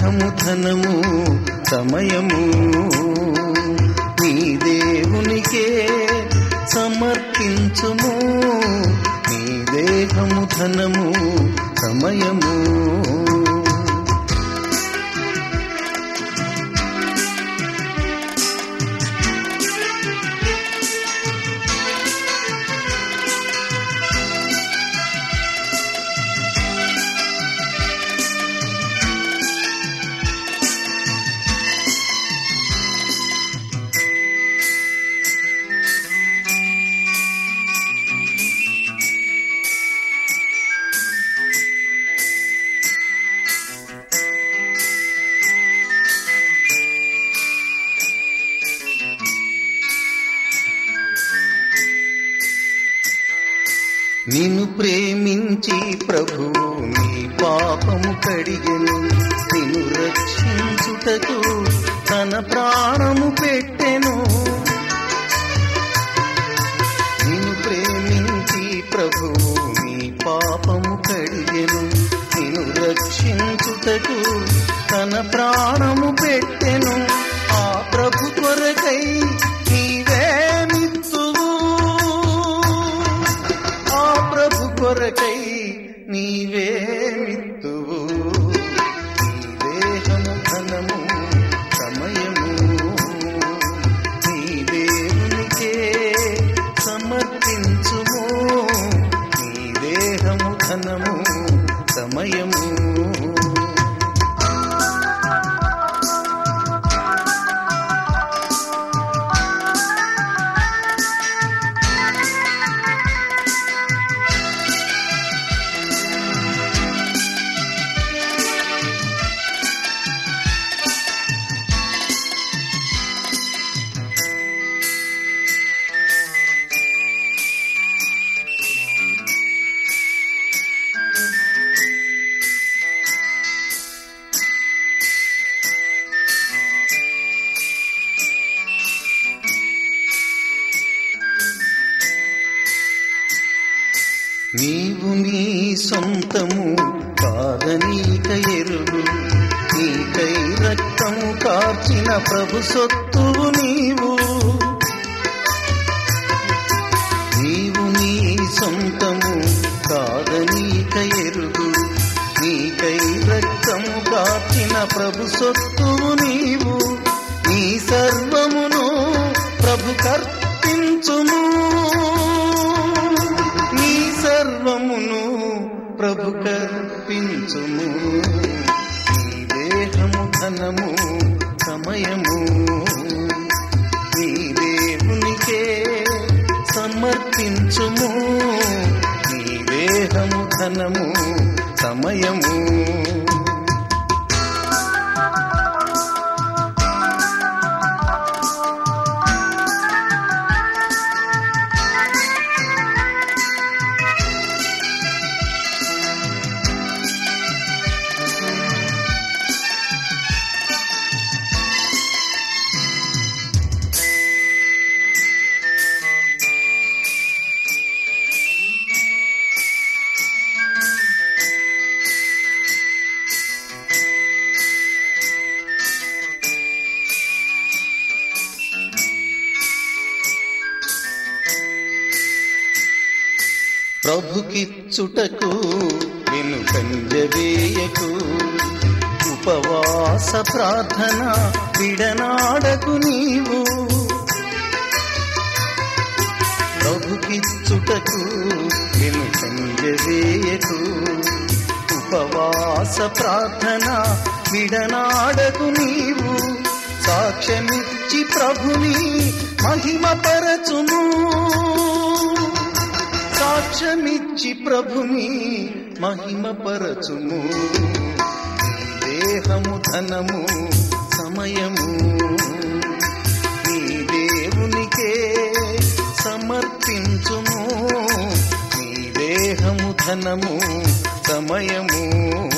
దేహము ధనము సమయము నీ దేవునికే సమర్పించుము నీ దేహము ధనము సమయము నిన్ను ప్రేమించి ప్రభు నీ పాపము కడిగెను నిన్ను రక్షించుటకు తన ప్రాణము పెట్టెను నిన్ను ప్రేమించి ప్రభు నీ పాపము కడిగెను నిన్ను రక్షించుటకు తన ప్రాణము పెట్టెను ఆ ప్రభు కొరకై నీవే మిత్తువు ఆ ప్రభు కొరకై నీవే మిత్తువు నీ దేహము ధనము సమయము నీ దేవునికే సమర్పించుము నీ దేహము ధనము సమయము నీవు నీ సొంతము కాదనీక ఎరుగు నీకై రక్తము కార్చిన ప్రభు సొత్తువు నీవు నీవు నీ సొంతము కాదనీక ఎరుగు నీకై రక్తము కార్చిన ప్రభు సొత్తువు నీవు నీ సర్వమును ప్రభు కర్పించుము నీ సర్వమును ప్రభు కర్పించుము నీ దేహము ధనము సమయము నీ దేవునికే సమర్పించుము నీ దేహము ధనము సమయము ప్రభుకిచ్చుటకు వెను కంజవేయకు ఉపవాస ప్రార్థన విడనాడకు నీవు ప్రభుకిచ్చుటకు వెను కంజవేయకు ఉపవాస ప్రార్థన విడనాడకు నీవు సాక్ష్యమిచ్చి ప్రభుని మహిమపరచుము సాక్ష్యమిచ్చి ప్రభుని మహిమపరచుము నీ దేహము ధనము సమయము నీ దేవునికే సమర్పించుము నీ దేహము ధనము సమయము